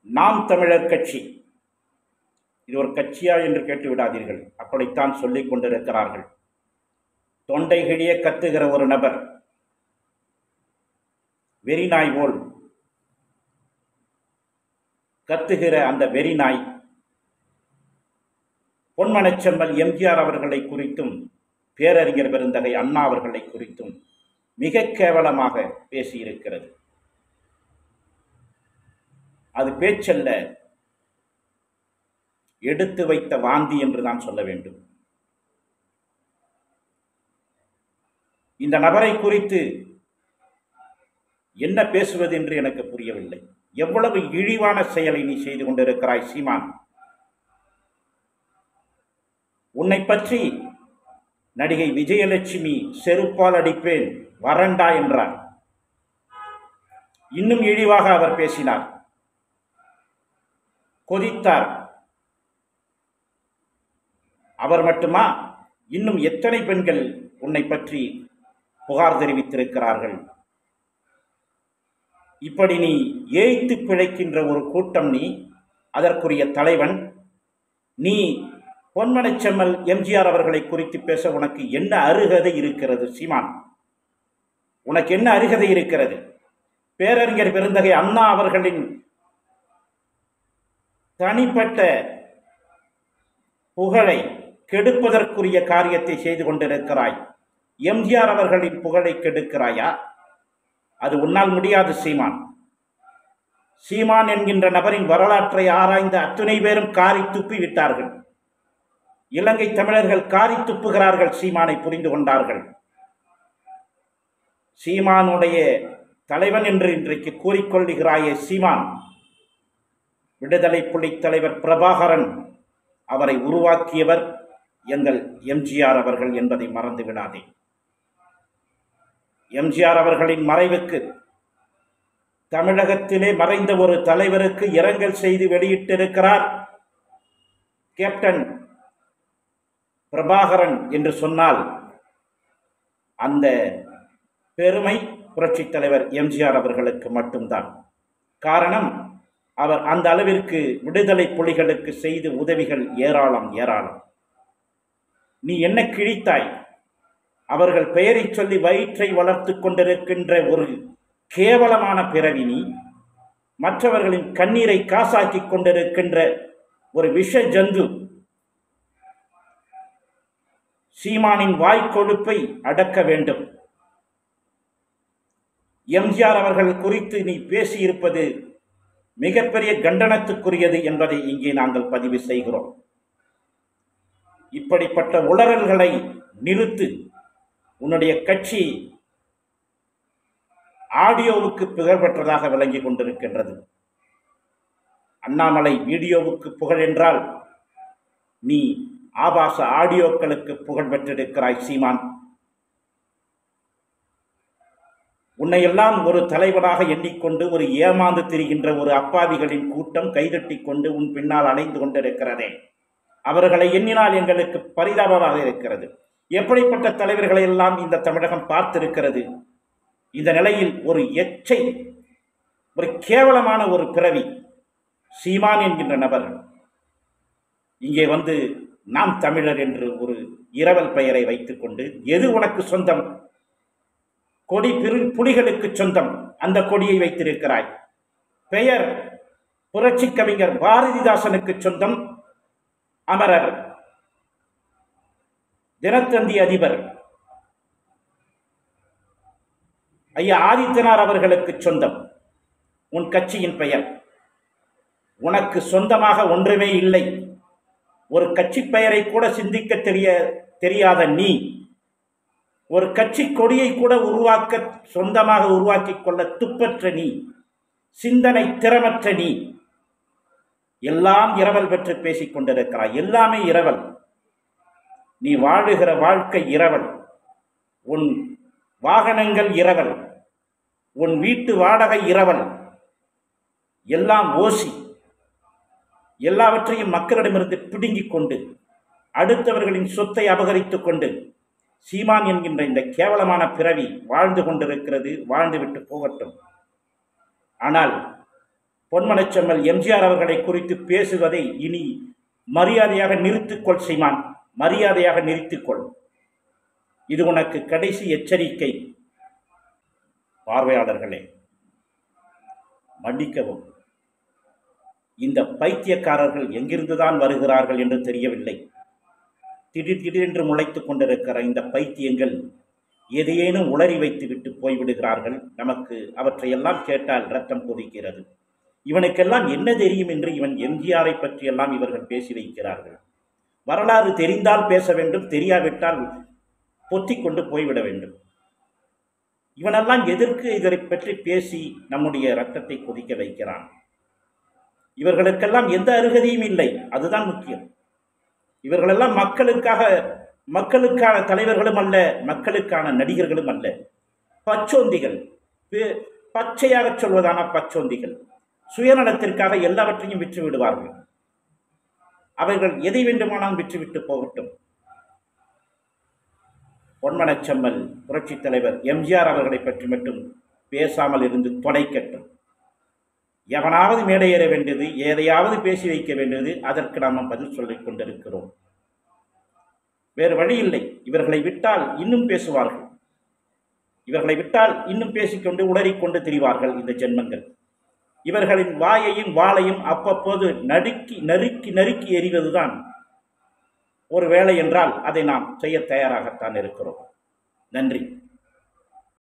நாம் தமிழர் கட்சி இது ஒரு கட்சியா என்று கேட்டு விடாதீர்கள் அப்படித்தான் சொல்லிக் கொண்டிருக்கிறார்கள் தொண்டை கிழிய கத்துகிற ஒரு நபர் வெறிநாய் போல் கத்துகிற அந்த வெறிநாய் பொன்மனச்செம்மல் எம்ஜிஆர் அவர்களை குறித்தும் பேரறிஞர் பெருந்தகை அண்ணா அவர்களை குறித்தும் மிக கேவலமாக பேசியிருக்கிறது அது பேச்சல்ல எடுத்து வைத்த வாந்தி என்று தான் சொல்ல வேண்டும் இந்த நபரை குறித்து என்ன பேசுவது என்று எனக்கு புரியவில்லை எவ்வளவு இழிவான செயலை நீ செய்து கொண்டிருக்கிறாய் சீமான் உன்னை பற்றி நடிகை விஜயலட்சுமி செருப்பால் அடிப்பேன் வரண்டா என்றார் இன்னும் இழிவாக அவர் பேசினார் கொதித்தார் அவர் மட்டுமா இன்னும் எத்தனை பெண்கள் உன்னை பற்றி புகார் தெரிவித்திருக்கிறார்கள் இப்படி நீ ஏய்த்து பிழைக்கின்ற ஒரு கூட்டம் நீ அதற்குரிய தலைவன் நீ பொன்மனச்செம்மல் எம்ஜிஆர் அவர்களை குறித்து பேச உனக்கு என்ன அருகதை இருக்கிறது சீமான் உனக்கு என்ன அருகதை இருக்கிறது பேரறிஞர் பெருந்தகை அண்ணா அவர்களின் தனிப்பட்ட புகழை கெடுப்பதற்குரிய காரியத்தை செய்து கொண்டிருக்கிறாய் எம்ஜிஆர் அவர்களின் புகழை கெடுக்கிறாயா அது உன்னால் முடியாது சீமான் சீமான் என்கின்ற நபரின் வரலாற்றை ஆராய்ந்த அத்துணை பேரும் காரி துப்பி விட்டார்கள் இலங்கை தமிழர்கள் காரி துப்புகிறார்கள் சீமானை புரிந்து கொண்டார்கள் சீமானுடைய தலைவன் என்று இன்றைக்கு கூறிக்கொள்ளுகிறாயே சீமான் விடுதலை புலி தலைவர் பிரபாகரன் அவரை உருவாக்கியவர் எங்கள் எம்ஜிஆர் அவர்கள் என்பதை மறந்து விடாதே எம்ஜிஆர் அவர்களின் மறைவுக்கு தமிழகத்திலே மறைந்த ஒரு தலைவருக்கு இரங்கல் செய்து வெளியிட்டிருக்கிறார் கேப்டன் பிரபாகரன் என்று சொன்னால் அந்த பெருமை புரட்சித் தலைவர் எம்ஜிஆர் அவர்களுக்கு மட்டும்தான் காரணம் அவர் அந்த அளவிற்கு விடுதலை புலிகளுக்கு செய்து உதவிகள் ஏராளம் ஏராளம் நீ என்ன கிழித்தாய் அவர்கள் பெயரை சொல்லி வயிற்றை வளர்த்து கொண்டிருக்கின்ற ஒரு கேவலமான பிறவி நீ மற்றவர்களின் கண்ணீரை காசாக்கி கொண்டிருக்கின்ற ஒரு விஷ ஜந்து சீமானின் வாய்க்கொழுப்பை அடக்க வேண்டும் எம்ஜிஆர் அவர்கள் குறித்து நீ பேசியிருப்பது மிகப்பெரிய கண்டனத்துக்குரியது என்பதை இங்கே நாங்கள் பதிவு செய்கிறோம் இப்படிப்பட்ட உளறல்களை நிறுத்து உன்னுடைய கட்சி ஆடியோவுக்கு புகழ் பெற்றதாக விளங்கி கொண்டிருக்கின்றது அண்ணாமலை வீடியோவுக்கு புகழ் என்றால் நீ ஆபாச ஆடியோக்களுக்கு புகழ் பெற்றிருக்கிறாய் சீமான் உன்னையெல்லாம் ஒரு தலைவனாக எண்ணிக்கொண்டு ஒரு ஏமாந்து திரிகின்ற ஒரு அப்பாவிகளின் கூட்டம் கைதட்டி கொண்டு உன் பின்னால் அலைந்து கொண்டிருக்கிறதே அவர்களை எண்ணினால் எங்களுக்கு பரிதாபமாக இருக்கிறது எப்படிப்பட்ட தலைவர்களை எல்லாம் இந்த தமிழகம் பார்த்திருக்கிறது இந்த நிலையில் ஒரு எச்சை ஒரு கேவலமான ஒரு பிறவி சீமான் என்கின்ற நபர் இங்கே வந்து நாம் தமிழர் என்று ஒரு இரவல் பெயரை வைத்துக்கொண்டு எது உனக்கு சொந்தம் கொடி பிரு புலிகளுக்கு சொந்தம் அந்த கொடியை வைத்திருக்கிறாய் பெயர் புரட்சி கவிஞர் பாரதிதாசனுக்கு சொந்தம் அமரர் தினத்தந்தி அதிபர் ஐயா ஆதித்தனார் அவர்களுக்கு சொந்தம் உன் கட்சியின் பெயர் உனக்கு சொந்தமாக ஒன்றுமே இல்லை ஒரு கட்சி பெயரை கூட சிந்திக்க தெரிய தெரியாத நீ ஒரு கட்சி கொடியை கூட உருவாக்க சொந்தமாக உருவாக்கிக் கொள்ள துப்பற்ற நீ சிந்தனை திறமற்ற நீ எல்லாம் இரவல் பெற்று பேசிக் கொண்டிருக்கிறாய் எல்லாமே இரவல் நீ வாழுகிற வாழ்க்கை இரவல் உன் வாகனங்கள் இரவல் உன் வீட்டு வாடகை இரவல் எல்லாம் ஓசி எல்லாவற்றையும் மக்களிடமிருந்து பிடுங்கிக் கொண்டு அடுத்தவர்களின் சொத்தை அபகரித்துக் கொண்டு சீமான் என்கின்ற இந்த கேவலமான பிறவி வாழ்ந்து கொண்டிருக்கிறது வாழ்ந்துவிட்டு போகட்டும் ஆனால் பொன்மனச்செம்மல் எம்ஜிஆர் அவர்களை குறித்து பேசுவதை இனி மரியாதையாக நிறுத்திக்கொள் சீமான் மரியாதையாக நிறுத்திக்கொள் இது உனக்கு கடைசி எச்சரிக்கை பார்வையாளர்களே மன்னிக்கவும் இந்த பைத்தியக்காரர்கள் எங்கிருந்துதான் வருகிறார்கள் என்று தெரியவில்லை திடீர் திடீரென்று முளைத்துக் கொண்டிருக்கிற இந்த பைத்தியங்கள் எதையேனும் உளறி வைத்துவிட்டு போய்விடுகிறார்கள் நமக்கு அவற்றையெல்லாம் கேட்டால் ரத்தம் கொதிக்கிறது இவனுக்கெல்லாம் என்ன தெரியும் என்று இவன் எம்ஜிஆரை பற்றியெல்லாம் இவர்கள் பேசி வைக்கிறார்கள் வரலாறு தெரிந்தால் பேச வேண்டும் தெரியாவிட்டால் பொத்திக் கொண்டு போய்விட வேண்டும் இவனெல்லாம் எதற்கு இதை பற்றி பேசி நம்முடைய ரத்தத்தை கொதிக்க வைக்கிறான் இவர்களுக்கெல்லாம் எந்த அருகதையும் இல்லை அதுதான் முக்கியம் இவர்களெல்லாம் மக்களுக்காக மக்களுக்கான தலைவர்களும் அல்ல மக்களுக்கான நடிகர்களும் அல்ல பச்சோந்திகள் பே- பச்சையாக சொல்வதான பச்சோந்திகள் சுயநலத்திற்காக எல்லாவற்றையும் விற்று விடுவார்கள் அவர்கள் எதை வேண்டுமானாலும் விற்றுவிட்டு போகட்டும் பொன்மனச்செம்மல் புரட்சித் தலைவர் எம்ஜிஆர் அவர்களை பற்றி மட்டும் பேசாமல் இருந்து தொலைக்கட்டும் எவனாவது மேடையேற வேண்டியது எதையாவது பேசி வைக்க வேண்டியது அதற்கு நாம் பதில் சொல்லிக் கொண்டிருக்கிறோம் வேறு வழி இல்லை இவர்களை விட்டால் இன்னும் பேசுவார்கள் இவர்களை விட்டால் இன்னும் பேசிக்கொண்டு உளறிக்கொண்டு திரிவார்கள் இந்த ஜென்மங்கள் இவர்களின் வாயையும் வாளையும் அவ்வப்போது நடுக்கி நறுக்கி நறுக்கி எறிவதுதான் ஒரு வேலை என்றால் அதை நாம் செய்ய தயாராகத்தான் இருக்கிறோம் நன்றி